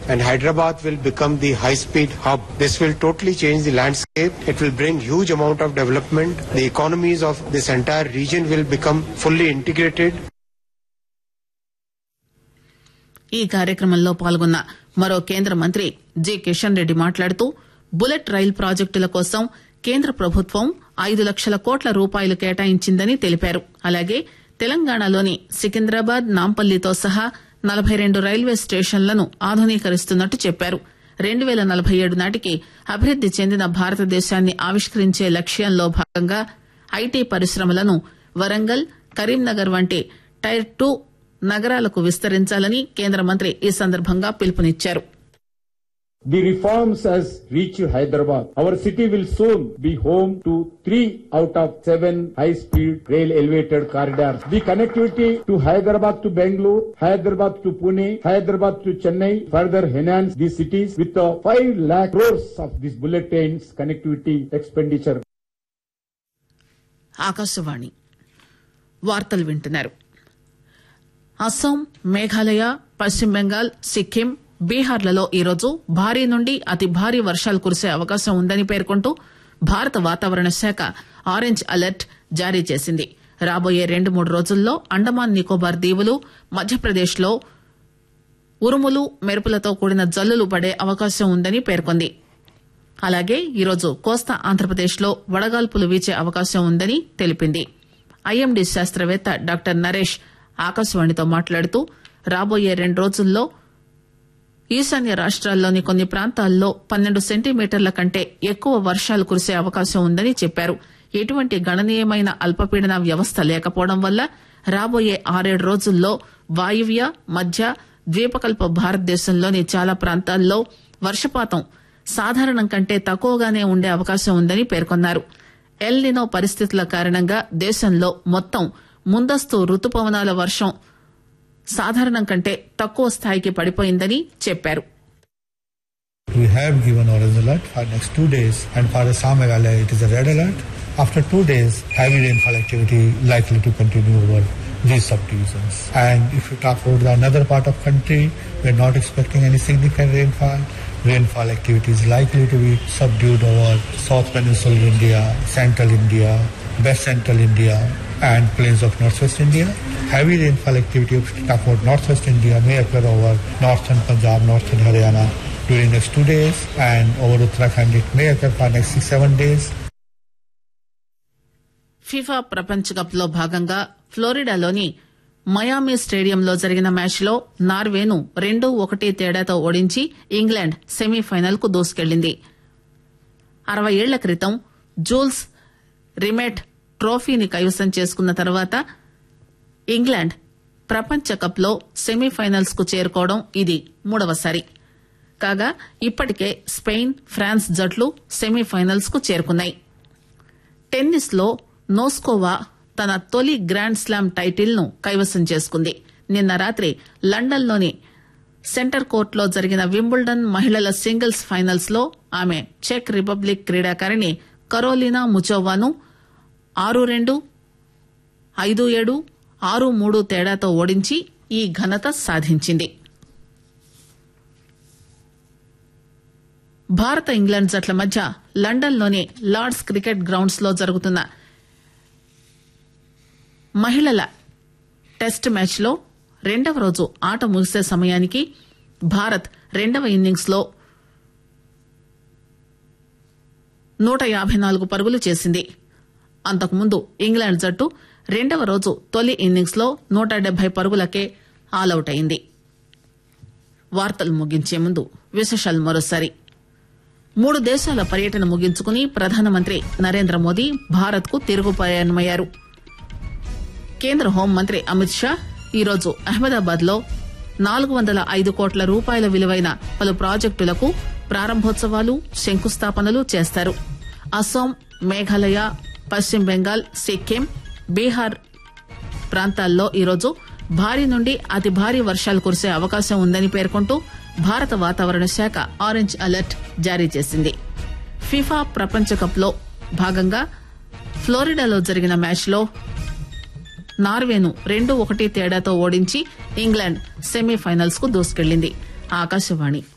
and Hyderabad will become the high-speed hub. This will totally change the landscape. It will bring huge amount of development. The economies of this entire region will become fully integrated. ఈ కార్యక్రమంలో పాల్గొన్న మరో కేంద్ర మంత్రి G Kishan Reddy మాట్లాడుతూ bullet rail ప్రాజెక్టుల కోసం కేంద్ర ప్రభుత్వం ఐదు లక్షల కోట్ల రూపాయలు కేటాయించిందని తెలిపారు అలాగే తెలంగాణలోని సికింద్రాబాద్ నాంపల్లితో సహా నలభై రెండు రైల్వే స్టేషన్లను ఆధునీకరిస్తున్నట్టు చెప్పారు రెండు పేల నలభై ఏడు నాటికి అభివృద్ది చెందిన భారతదేశాన్ని ఆవిష్కరించే లక్ష్యంలో భాగంగా ఐటీ పరిశ్రమలను వరంగల్ కరీంనగర్ వంటి టైర్ టూ నగరాలకు విస్తరించాలని కేంద్ర మంత్రి ఈ సందర్భంగా పిలుపునిచ్చారు The reforms has reached Hyderabad. Our city will soon be home to three out of seven high-speed rail elevated corridors. The connectivity to Hyderabad to Bangalore, Hyderabad to Pune, Hyderabad to Chennai further enhance these cities with the 5 lakh crores of these bullet trains connectivity expenditure. Akashvani వార్తలు వింటున్నారు అస్సాం మేఘాలయ పశ్చిమ బెంగాల్ సిక్కిం బీహార్లలో ఈరోజు భారీ నుండి అతి భారీ వర్షాలు కురిసే అవకాశం ఉందని పేర్కొంటూ భారత వాతావరణ శాఖ ఆరెంజ్ అలర్ట్ జారీ చేసింది రాబోయే రెండు మూడు రోజుల్లో అండమాన్ నికోబార్ దీవులు మధ్యప్రదేశ్లో ఉరుములు మెరుపులతో కూడిన జల్లులు పడే అవకాశం ఉందని పేర్కొంది అలాగే ఈరోజు కోస్తా ఆంధ్రప్రదేశ్లో వడగాల్పులు వీచే అవకాశం ఉందని తెలిపింది ఐఎండీ శాస్త్రవేత్త డాక్టర్ నరేష్ ఆకాశవాణితో మాట్లాడుతూ రాబోయే రెండు రోజుల్లో ఈశాన్య రాష్ట్రాల్లోని కొన్ని ప్రాంతాల్లో పన్నెండు సెంటీమీటర్ల కంటే ఎక్కువ వర్షాలు కురిసే అవకాశం ఉందని చెప్పారు ఎటువంటి గణనీయమైన అల్పపీడన వ్యవస్థ లేకపోవడం వల్ల రాబోయే ఆరేడు రోజుల్లో వాయువ్య మధ్య ద్వీపకల్ప భారతదేశంలోని చాలా ప్రాంతాల్లో వర్షపాతం సాధారణం కంటే తక్కువగానే ఉండే అవకాశం ఉందని పేర్కొన్నారు ఎల్నినో పరిస్థితుల కారణంగా దేశంలో మొత్తం ముందస్తు రుతుపవనాల వర్షం సాధారణం కంటే తక్కువ స్థాయికి పడిపోయిందని చెప్పారు We have given orange alert for next two days, and for the Assam Meghalaya it is a red alert. After two days, heavy rainfall activity likely to continue over these subdivisions. And if you talk about the another part of country, we are not expecting any significant rainfall. Rainfall activity is likely to be subdued over South Peninsular India, Central India, West Central India, and plains of Northwest India. Heavy rainfall activity, if you talk about Northwest India, may occur over Northern Punjab, Northern Haryana during next two days, and over Uttarakhand it may occur for next six, seven days. FIFA ప్రపంచ cup లో భాగంగా ఫ్లోరిడాలోని మయామి స్టేడియంలో జరిగిన మ్యాచ్లో నార్వేను రెండు ఒకటి తేడాతో ఓడించి ఇంగ్లాండ్ సెమీఫైనల్ కు దూసుకెళ్లింది అరవై ఏళ్ల క్రితం జూల్స్ రిమెట్ ట్రోఫీని కైవసం చేసుకున్న తర్వాత ఇంగ్లాండ్ ప్రపంచ కప్ లో సెమీఫైనల్స్ కు చేరుకోవడం ఇది మూడవసారి కాగా ఇప్పటికే స్పెయిన్ ఫ్రాన్స్ జట్లు సెమీఫైనల్స్ కు చేరుకున్నాయి టెన్నిస్ లో నోస్కోవా తన తొలి గ్రాండ్ స్లామ్ టైటిల్ ను కైవసం చేసుకుంది నిన్న రాత్రి లండన్ లోని సెంటర్ కోర్టులో జరిగిన వింబుల్డన్ మహిళల సింగిల్స్ ఫైనల్స్ లో ఆమె చెక్ రిపబ్లిక్ క్రీడాకారిణి కరోలినా ముచోవాను ఆరు రెండు ఐదు ఏడు ఆరు మూడు తేడాతో ఓడించి ఈ ఘనత సాధించింది భారత ఇంగ్లాండ్ జట్ల మధ్య లండన్లోని లార్డ్స్ క్రికెట్ గ్రౌండ్స్ లో జరుగుతున్న మహిళల టెస్ట్ మ్యాచ్లో రెండవ రోజు ఆట ముగిసే సమయానికి భారత్ రెండవ ఇన్నింగ్స్ లో నూట యాభై నాలుగు పరుగులు చేసింది అంతకుముందు ఇంగ్లాండ్ జట్టు రెండవ రోజు తొలి ఇన్నింగ్స్ లో నూట డెబ్బై పరుగులకే ఆలౌట్ అయింది వార్తలు ముగించే ముందు విశేషాలు మరోసారి మూడు దేశాల పర్యటన ముగించుకుని ప్రధానమంత్రి నరేంద్ర మోదీ భారత్ కు తిరుగు ప్రయాణమయ్యారు కేంద్ర హోంమంత్రి అమిత్ షా ఈరోజు అహ్మదాబాద్ లో నాలుగు వందల ఐదు కోట్ల రూపాయల విలువైన పలు ప్రాజెక్టులకు ప్రారంభోత్సవాలు శంకుస్థాపనలు చేస్తారు అస్సాం మేఘాలయ పశ్చిమ బెంగాల్ సిక్కిం బీహార్ ప్రాంతాల్లో ఈరోజు భారీ నుండి అతి భారీ వర్షాలు కురిసే అవకాశం ఉందని పేర్కొంటూ భారత వాతావరణ శాఖ ఆరెంజ్ అలర్ట్ జారీ చేసింది ఫిఫా ప్రపంచ కప్ లో భాగంగా ఫ్లోరిడాలో జరిగిన మ్యాచ్ లో నార్వేను రెండు ఒకటి తేడాతో ఓడించి ఇంగ్లాండ్ సెమీఫైనల్స్ కు దూసుకెళ్లింది ఆకాశవాణి